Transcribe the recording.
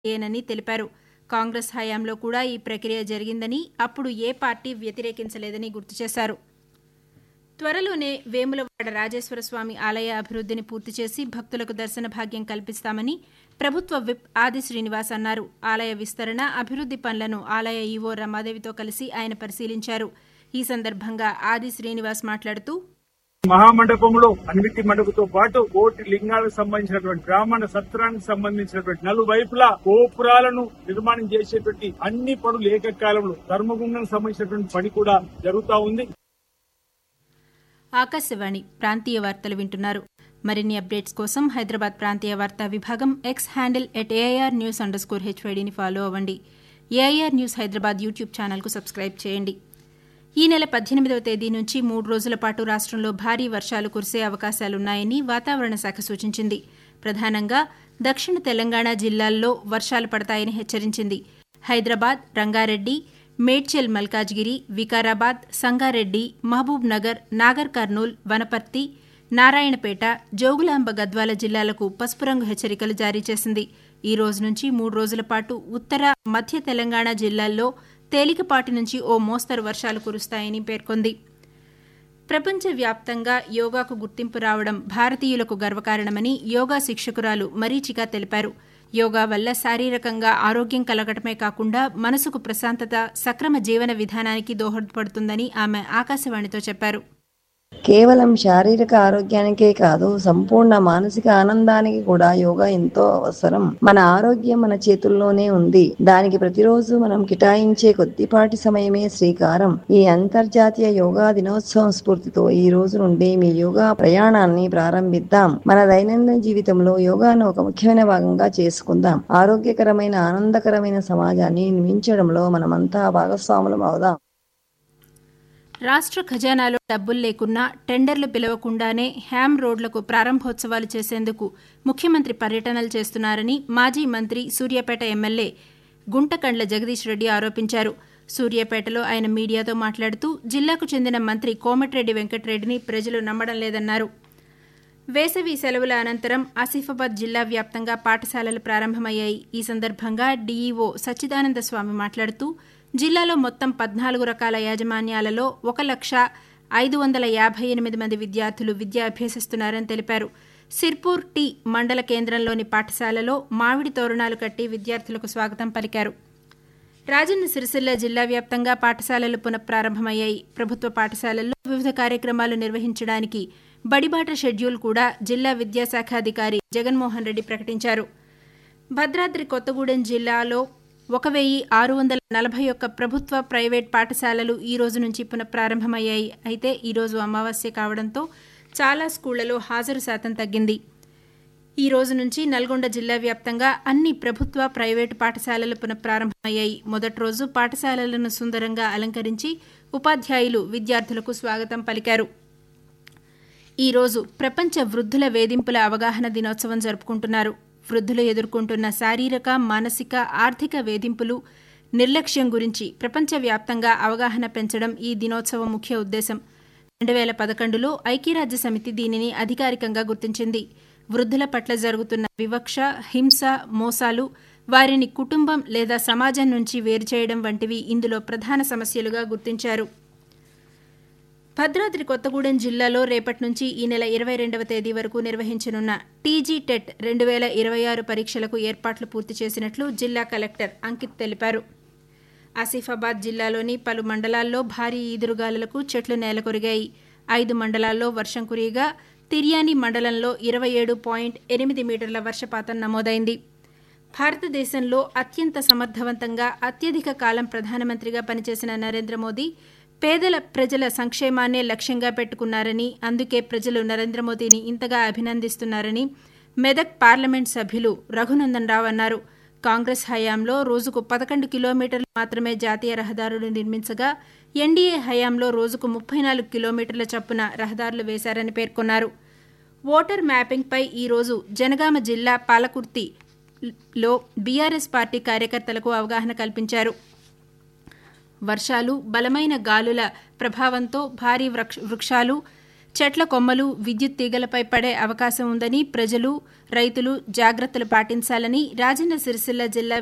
ఏనని తెలిపారు కాంగ్రెస్ హయాంలో కూడా ఈ ప్రక్రియ జరిగిందని అప్పుడు ఏ పార్టీ వ్యతిరేకించలేదని గుర్తు చేశారు త్వరలోనే వేములవాడ రాజేశ్వరస్వామి ఆలయ అభివృద్ధిని పూర్తి చేసి భక్తులకు దర్శన భాగ్యం కల్పిస్తామని ప్రభుత్వ విప్ ఆది శ్రీనివాస్ అన్నారు ఆలయ విస్తరణ అభివృద్ది పనులను ఆలయ ఈవో రమాదేవితో కలిసి ఆయన పరిశీలించారు ఈ సందర్భంగా ఆది శ్రీనివాస్ మాట్లాడుతూ మహామండపంలో అన్వితి మండపంతో పాటు కోటి లింగాలకు సంబంధించినటువంటి బ్రాహ్మణ సత్రానికి సంబంధించినటువంటి నలువైపులా గోపురాలను నిర్మాణం చేసేటువంటి అన్ని పనులు ఏకకాలంలో ధర్మగుండానికి సంబంధించినటువంటి పని కూడా జరుగుతా ఉంది ఆకాశవాణి ప్రాంతీయ వార్తలు వింటున్నారు మరిన్ని అప్డేట్స్ కోసం హైదరాబాద్ ప్రాంతీయ వార్తా విభాగం X handle at AIR news underscore హెచ్వైడీని ఫాలో అవ్వండి ఏఐఆర్ న్యూస్ హైదరాబాద్ యూట్యూబ్ ఛానల్కు సబ్స్క్రైబ్ చేయండి ఈ నెల పద్దెనిమిదవ తేదీ నుంచి మూడు రోజుల పాటు రాష్ట్రంలో భారీ వర్షాలు కురిసే అవకాశాలున్నాయని వాతావరణ శాఖ సూచించింది ప్రధానంగా దక్షిణ తెలంగాణ జిల్లాల్లో వర్షాలు పడతాయని హెచ్చరించింది హైదరాబాద్ రంగారెడ్డి మేడ్చల్ మల్కాజ్గిరి వికారాబాద్ సంగారెడ్డి మహబూబ్ నగర్ నాగర్ కర్నూల్ వనపర్తి నారాయణపేట జోగులాంబ గద్వాల జిల్లాలకు పసుపు రంగు హెచ్చరికలు జారీ చేసింది ఈ రోజు నుంచి మూడు రోజుల పాటు ఉత్తర మధ్య తెలంగాణ జిల్లాల్లో తేలికపాటి నుంచి ఓ మోస్తరు వర్షాలు కురుస్తాయని పేర్కొంది ప్రపంచవ్యాప్తంగా యోగాకు గుర్తింపు రావడం భారతీయులకు గర్వకారణమని యోగా శిక్షకురాలు మరీచిక తెలిపారు యోగా వల్ల శారీరకంగా ఆరోగ్యం కలగటమే కాకుండా మనసుకు ప్రశాంతత సక్రమ జీవన విధానానికి దోహదపడుతుందని ఆమె ఆకాశవాణితో చెప్పారు కేవలం శారీరక ఆరోగ్యానికే కాదు సంపూర్ణ మానసిక ఆనందానికి కూడా యోగా ఎంతో అవసరం మన ఆరోగ్యం మన చేతుల్లోనే ఉంది దానికి ప్రతిరోజు మనం కేటాయించే కొద్దిపాటి సమయమే శ్రీకారం ఈ అంతర్జాతీయ యోగా దినోత్సవం స్ఫూర్తితో ఈ రోజు నుండి మీ యోగా ప్రయాణాన్ని ప్రారంభిద్దాం మన దైనందిన జీవితంలో యోగాను ఒక ముఖ్యమైన భాగంగా చేసుకుందాం ఆరోగ్యకరమైన ఆనందకరమైన సమాజాన్ని నిర్మించడంలో మనమంతా భాగస్వాములం అవుదాం రాష్ట్ర ఖజానాలో డబ్బులు లేకున్నా టెండర్లు పిలవకుండానే హ్యామ్ రోడ్లకు ప్రారంభోత్సవాలు చేసేందుకు ముఖ్యమంత్రి పర్యటనలు చేస్తున్నారని మాజీ మంత్రి సూర్యాపేట ఎమ్మెల్యే గుంటకండ్ల జగదీష్ రెడ్డి ఆరోపించారు సూర్యాపేటలో ఆయన మీడియాతో మాట్లాడుతూ జిల్లాకు చెందిన మంత్రి కోమటిరెడ్డి వెంకటరెడ్డిని ప్రజలు నమ్మడం లేదన్నారు వేసవి సెలవుల అనంతరం ఆసిఫాబాద్ జిల్లా వ్యాప్తంగా పాఠశాలలు ప్రారంభమయ్యాయి ఈ సందర్భంగా డీఈఓ సచ్చిదానంద స్వామి మాట్లాడుతూ జిల్లాలో మొత్తం పద్నాలుగు రకాల యాజమాన్యాలలో ఒక లక్ష ఐదు వందల యాభై ఎనిమిది మంది విద్యార్థులు విద్య అభ్యసిస్తున్నారని తెలిపారు సిర్పూర్ టీ మండల కేంద్రంలోని పాఠశాలలో మామిడి తోరణాలు కట్టి విద్యార్థులకు స్వాగతం పలికారు రాజన్న సిరిసిల్ల జిల్లా వ్యాప్తంగా పాఠశాలలు పునఃప్రారంభమయ్యాయి ప్రభుత్వ పాఠశాలల్లో వివిధ కార్యక్రమాలు నిర్వహించడానికి బడిబాట షెడ్యూల్ కూడా జిల్లా విద్యాశాఖ అధికారి జగన్మోహన్ రెడ్డి ప్రకటించారు భద్రాద్రి కొత్తగూడెం జిల్లాలో ఒక వెయ్యి ఆరు వందల నలభై ఒక్క ప్రభుత్వ ప్రైవేట్ పాఠశాలలు ఈ రోజు నుంచి పునఃప్రారంభమయ్యాయి అయితే ఈ రోజు అమావాస్య కావడంతో చాలా స్కూళ్లలో హాజరు శాతం తగ్గింది ఈ రోజు నుంచి నల్గొండ జిల్లా వ్యాప్తంగా అన్ని ప్రభుత్వ ప్రైవేటు పాఠశాలలు పునఃప్రారంభమయ్యాయి మొదటి రోజు పాఠశాలలను సుందరంగా అలంకరించి ఉపాధ్యాయులు విద్యార్థులకు స్వాగతం పలికారు ఈ రోజు ప్రపంచ వృద్ధుల వేధింపుల అవగాహన దినోత్సవం జరుపుకుంటున్నారు వృద్ధులు ఎదుర్కొంటున్న శారీరక మానసిక ఆర్థిక వేధింపులు నిర్లక్ష్యం గురించి ప్రపంచవ్యాప్తంగా అవగాహన పెంచడం ఈ దినోత్సవం ముఖ్య ఉద్దేశం రెండు వేల పదకొండులో ఐక్యరాజ్య సమితి దీనిని అధికారికంగా గుర్తించింది వృద్ధుల పట్ల జరుగుతున్న వివక్ష హింస మోసాలు వారిని కుటుంబం లేదా సమాజం నుంచి వేరు చేయడం వంటివి ఇందులో ప్రధాన సమస్యలుగా గుర్తించారు భద్రాద్రి కొత్తగూడెం జిల్లాలో రేపటి నుంచి ఈ నెల ఇరవై రెండవ తేదీ వరకు నిర్వహించనున్న టీజీ టెట్ రెండు వేల ఇరవై ఆరు పరీక్షలకు ఏర్పాట్లు పూర్తి చేసినట్లు జిల్లా కలెక్టర్ అంకిత్ తెలిపారు ఆసిఫాబాద్ జిల్లాలోని పలు మండలాల్లో భారీ ఈదురుగాలులకు చెట్లు నేలకొరిగాయి ఐదు మండలాల్లో వర్షం కురియగా తిర్యాని మండలంలో ఇరవై ఏడు పాయింట్ ఎనిమిది మీటర్ల వర్షపాతం నమోదైంది భారతదేశంలో అత్యంత సమర్థవంతంగా అత్యధిక కాలం ప్రధానమంత్రిగా పనిచేసిన నరేంద్ర మోదీ పేదల ప్రజల సంక్షేమాన్నే లక్ష్యంగా పెట్టుకున్నారని అందుకే ప్రజలు నరేంద్ర మోదీని ఇంతగా అభినందిస్తున్నారని మెదక్ పార్లమెంట్ సభ్యులు రఘునందన్ రావు అన్నారు కాంగ్రెస్ హయాంలో రోజుకు పదకొండు కిలోమీటర్లు మాత్రమే జాతీయ రహదారులు నిర్మించగా ఎన్డీఏ హయాంలో రోజుకు ముప్పై నాలుగు కిలోమీటర్ల చొప్పున రహదారులు వేశారని పేర్కొన్నారు ఓటర్ మ్యాపింగ్పై ఈరోజు జనగామ జిల్లా పాలకుర్తిలో బీఆర్ఎస్ పార్టీ కార్యకర్తలకు అవగాహన కల్పించారు వర్షాలు బలమైన గాలుల ప్రభావంతో భారీ వృక్షాలు చెట్ల కొమ్మలు విద్యుత్ తీగలపై పడే అవకాశం ఉందని ప్రజలు రైతులు జాగ్రత్తలు పాటించాలని రాజన్న సిరిసిల్ల జిల్లా